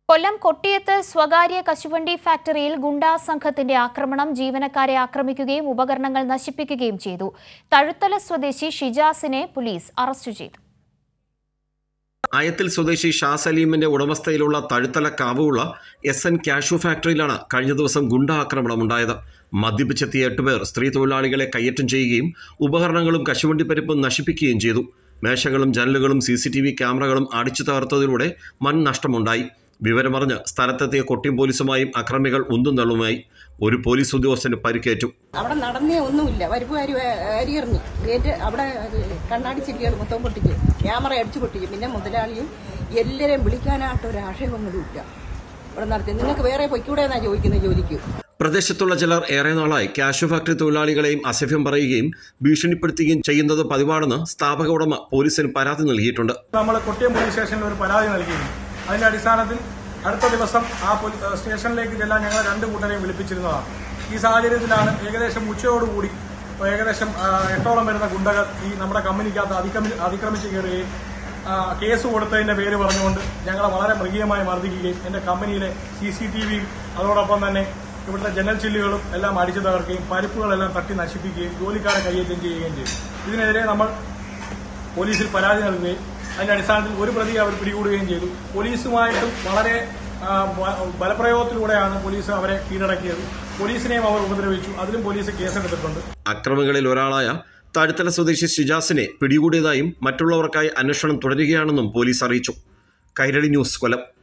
കൊല്ലം കൊട്ടിയത്ത് സ്വകാര്യ കശുവണ്ടി ഫാക്ടറിയിൽ ഗുണ്ടാ സംഘത്തിന്റെ ആക്രമണം ജീവനക്കാരെ ആക്രമിക്കുകയും ഉപകരണങ്ങൾ നശിപ്പിക്കുകയും ചെയ്തു തഴുത്തല സ്വദേശി ഷിജാസിനെ പോലീസ് അറസ്റ്റ് ചെയ്തു അയത്തിൽ സ്വദേശി ഷാ സലീമിന്റെ ഉടമസ്ഥയിലുള്ള തഴുത്തല കാവുള്ള എസ് എൻ കാഷ്യൂ ഫാക്ടറിയിലാണ് കഴിഞ്ഞ ദിവസം ഗുണ്ടാ ആക്രമണം ഉണ്ടായത് മദ്യപിച്ചെത്തിയ എട്ടുപേർ സ്ത്രീ തൊഴിലാളികളെ കയ്യേറ്റം ചെയ്യുകയും ഉപകരണങ്ങളും കശുവണ്ടിപ്പരിപ്പും നശിപ്പിക്കുകയും ചെയ്തു മേശകളും ജനലുകളും സി സി ടി വി ക്യാമറകളും അടിച്ചു തകർത്തതിലൂടെ വൻ നഷ്ടമുണ്ടായി വിവരമറിഞ്ഞ് സ്ഥലത്തെത്തിയ കൊട്ടിയം പോലീസുമായും അക്രമികൾ ഉന്തും തള്ളുമായി ഒരു പോലീസ് ഉദ്യോഗസ്ഥന് പരിക്കേറ്റു അവിടെ നടന്നേ ഒന്നുമില്ല വരുപ്പുകാരി അരിയെറിഞ്ഞു ഗേറ്റ് അവിടെ കണ്ണാടി ചിരികൾ മൊത്തം പൊട്ടിച്ച് ക്യാമറ അടിച്ചു പൊട്ടിച്ചു പിന്നെ മുതലാളിയും എല്ലാവരെയും വിളിക്കാനായിട്ട് ഒരു ആക്ഷേപങ്ങളുമില്ല ഇവിടെ നടത്തി നിങ്ങൾക്ക് വേറെ പൊയ്ക്കൂടെ എന്നാ ചോദിക്കുന്നത് ജോലിക്ക് പ്രദേശത്തുള്ള ചിലർ ഏറെ നാളായി കാഷ്യൂ ഫാക്ടറി തൊഴിലാളികളെയും അസഭ്യം പറയുകയും ഭീഷണിപ്പെടുത്തുകയും ചെയ്യുന്നത് പതിവാണെന്ന് സ്ഥാപക ഉടമ പോലീസിന് പരാതി നൽകിയിട്ടുണ്ട് നമ്മൾ കൊട്ടിയം പോലീസ് സ്റ്റേഷനിൽ ഒരു പരാതി നൽകിയിരുന്നു അതിന്റെ അടിസ്ഥാനത്തിൽ അടുത്ത ദിവസം ആ പോലീ- ഏഹ് സ്റ്റേഷനിലേക്ക് ചെല്ലാൻ ഞങ്ങൾ രണ്ട് കൂട്ടരെയും വിളിപ്പിച്ചിരുന്നതാണ് ഈ സാഹചര്യത്തിലാണ് ഏകദേശം ഉച്ചയോടുകൂടി ഏകദേശം ആ, എട്ടോളം വരുന്ന ഗുണ്ടകൾ ഈ നമ്മുടെ കമ്പനിക്കകത്ത് അതിക്രമി അതിക്രമിച്ച് കയറുകയും ആ, കേസ് കൊടുത്തതിന്റെ പേര് പറഞ്ഞുകൊണ്ട് ഞങ്ങളെ വളരെ മൃഗീയമായി മർദ്ദിക്കുകയും എന്റെ കമ്പനിയിലെ സി സി ടി വിയും അതോടൊപ്പം തന്നെ ഇവിടുത്തെ ജനൽ ചില്ലുകളും എല്ലാം അടിച്ചു തകർക്കുകയും പരിപ്പുകളെല്ലാം തട്ടി നശിപ്പിക്കുകയും ജോലിക്കാരെ കയ്യേറ്റം ചെയ്യുകയും ചെയ്തു ഇതിനെതിരെ നമ്മൾ പോലീസിൽ പരാതി നൽകുകയും അതിന്റെ അടിസ്ഥാനത്തിൽ ഒരു പ്രതി അവർ പിടികൂടുകയും ചെയ്തു പോലീസുമായിട്ടും വളരെ ആ, ബ- ബലപ്രയോഗത്തിലൂടെയാണ് പോലീസ് അവരെ കീഴടക്കിയത് പോലീസിനെയും അവർ ഉപദ്രവിച്ചു അതിലും പോലീസ് കേസെടുത്തിട്ടുണ്ട് അക്രമികളിൽ ഒരാളായ തഴുത്തല സ്വദേശി ഷിജാസിനെ പിടികൂടിയതായും മറ്റുള്ളവർക്കായി അന്വേഷണം തുടരുകയാണെന്നും പോലീസ് അറിയിച്ചു കൈരളി ന്യൂസ് കൊല്ലം